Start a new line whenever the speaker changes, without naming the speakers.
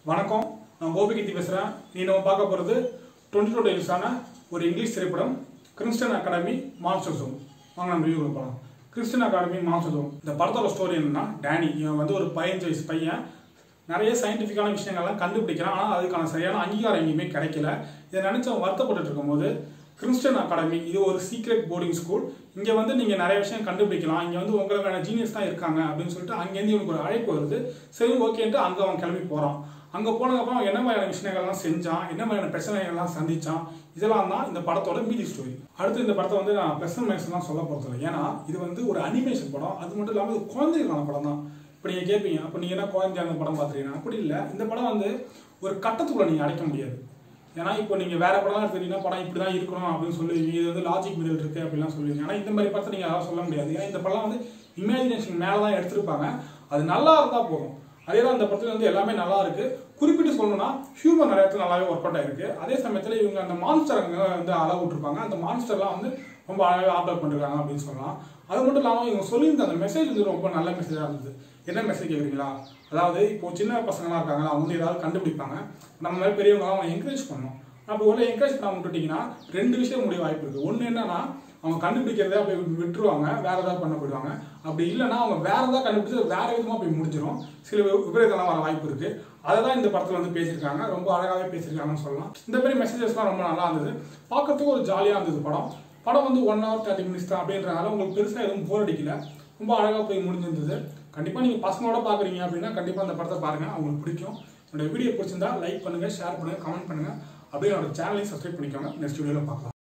வணக்கம் நான் கோபிகீர்த்தி பேசுகிறேன் நீ நம்ம பார்க்க போகிறது டுவெண்ட்டி டூ ரிலீஸான ஒரு இங்கிலீஷ் திரைப்படம் கிறிஸ்டன் அகாடமி மான்ஸ்டர் ஜோன் வாங்க நம்ம ரிவ்யூ போகலாம் கிறிஸ்டன் அகாடமி மான்ஸ்டர் ஜோன் இந்த படத்தோட ஸ்டோரி என்னன்னா டேனி இவன் வந்து ஒரு பதினஞ்சு வயசு பையன் நிறைய சயின்டிஃபிக்கான விஷயங்கள்லாம் கண்டுபிடிக்கிறான் ஆனால் அதுக்கான சரியான அங்கீகாரம் எங்கேயுமே கிடைக்கல இதை நினைச்சு அவன் வருத்தப்பட்டு இருக்கும்போது கிறிஸ்டன் அகாடமி இது ஒரு சீக்ரெட் போர்டிங் ஸ்கூல் இங்கே வந்து நீங்கள் நிறைய விஷயம் கண்டுபிடிக்கலாம் இங்கே வந்து உங்களுக்கான ஜீனியஸ் தான் இருக்காங்க அப்படின்னு சொல்லிட்டு அங்கேருந்து இவனுக்கு ஒரு அழைப்பு வருது சரி ஓகேன்ட்டு அங்கே அவன் கிளம்பி போகிறான் அங்கே போனதுக்கப்புறம் அவன் என்ன மாதிரியான விஷயங்கள்லாம் செஞ்சான் என்ன மாதிரியான பிரச்சனைகள்லாம் சந்திச்சான் இதெல்லாம் தான் இந்த படத்தோட மீதி ஸ்டோரி அடுத்து இந்த படத்தை வந்து நான் ப்ளஸ் மைனஸ்லாம் சொல்ல போகிறதில்ல ஏன்னா இது வந்து ஒரு அனிமேஷன் படம் அது மட்டும் இல்லாமல் இது குழந்தைகளுக்கான படம் தான் இப்போ நீங்கள் கேட்பீங்க அப்போ நீங்கள் என்ன குழந்தையான படம் பார்த்துறீங்கன்னா அப்படி இல்லை இந்த படம் வந்து ஒரு கட்டத்துக்குள்ளே நீங்கள் அடைக்க முடியாது ஏன்னா இப்போ நீங்கள் வேற படம்லாம் எடுத்துட்டீங்கன்னா படம் இப்படி தான் இருக்கணும் அப்படின்னு சொல்லுவீங்க இது வந்து லாஜிக் மிரல் இருக்கு அப்படிலாம் சொல்லுவீங்க ஆனால் இந்த மாதிரி படத்தை நீங்கள் அதெல்லாம் சொல்ல முடியாது ஏன்னா இந்த படம் வந்து இமேஜினேஷன் மேலே தான் எடுத்திருப்பாங்க அது நல்லா இருந்தால் போதும் அதே தான் இந்த படத்துல வந்து எல்லாமே நல்லா இருக்கு குறிப்பிட்டு சொல்லணும்னா ஹியூமன் நிறைய இடத்துல நல்லாவே ஒர்க் அவுட் ஆயிருக்கு அதே சமயத்தில் இவங்க அந்த மான்ஸ்டர் அங்கே வந்து அளவு விட்டுருப்பாங்க அந்த மான்ஸ்டர்லாம் வந்து ரொம்ப அழகாக ஆப்டர் பண்ணிருக்காங்க அப்படின்னு சொல்லலாம் அது மட்டும் இல்லாமல் இவங்க சொல்லியிருந்த அந்த மெசேஜ் வந்து ரொம்ப நல்ல மெசேஜாக இருந்தது என்ன மெசேஜ் கேட்குறீங்களா அதாவது இப்போ சின்ன பசங்களாம் இருக்காங்களா அவங்க வந்து ஏதாவது கண்டுபிடிப்பாங்க நம்ம மாதிரி பெரியவங்க அவங்க என்கரேஜ் பண்ணணும் அப்படி ஒரு என்கரேஜ் பண்ண விட்டுட்டீங்கன்னா ரெண்டு விஷயம் முடிய வாய்ப்பு இருக்குது ஒன்று என்னன்னா அவங்க கண்டுபிடிக்கிறத அப்படியே விட்டுருவாங்க வேற ஏதாவது பண்ண போயிடுவாங்க அப்படி இல்லைன்னா அவங்க வேற ஏதாவது கண்டுபிடிச்சு வேற விதமாக போய் முடிஞ்சிடும் சில விபரீதம்லாம் வர வாய்ப்பு இருக்கு அதை தான் இந்த படத்தில் வந்து பேசியிருக்காங்க ரொம்ப அழகாகவே பேசியிருக்காங்கன்னு சொல்லலாம் இந்த மாதிரி மெசேஜஸ்லாம் ரொம்ப நல்லா இருந்தது பார்க்கறதுக்கு ஒரு ஜாலியாக இருந்தது படம் படம் வந்து ஒன் ஹவர் தேர்ட்டி மினிட்ஸ் தான் அப்படின்றனால உங்களுக்கு பெருசாக எதுவும் போர் அடிக்கல ரொம்ப அழகாக போய் முடிஞ்சிருந்தது கண்டிப்பாக நீங்கள் பசங்களோட பார்க்குறீங்க அப்படின்னா கண்டிப்பாக அந்த படத்தை பாருங்கள் அவங்களுக்கு பிடிக்கும் என்னோட வீடியோ பிடிச்சிருந்தா லைக் பண்ணுங்கள் ஷேர் பண்ணுங்கள் கமெண்ட் பண்ணுங்கள் அப்படியே என்னோட சேனலையும் சப்ஸ்கிரைப் பண்ணிக்கோங்க நெக்ஸ்ட் வீடியோவில் பார்க்கலாம்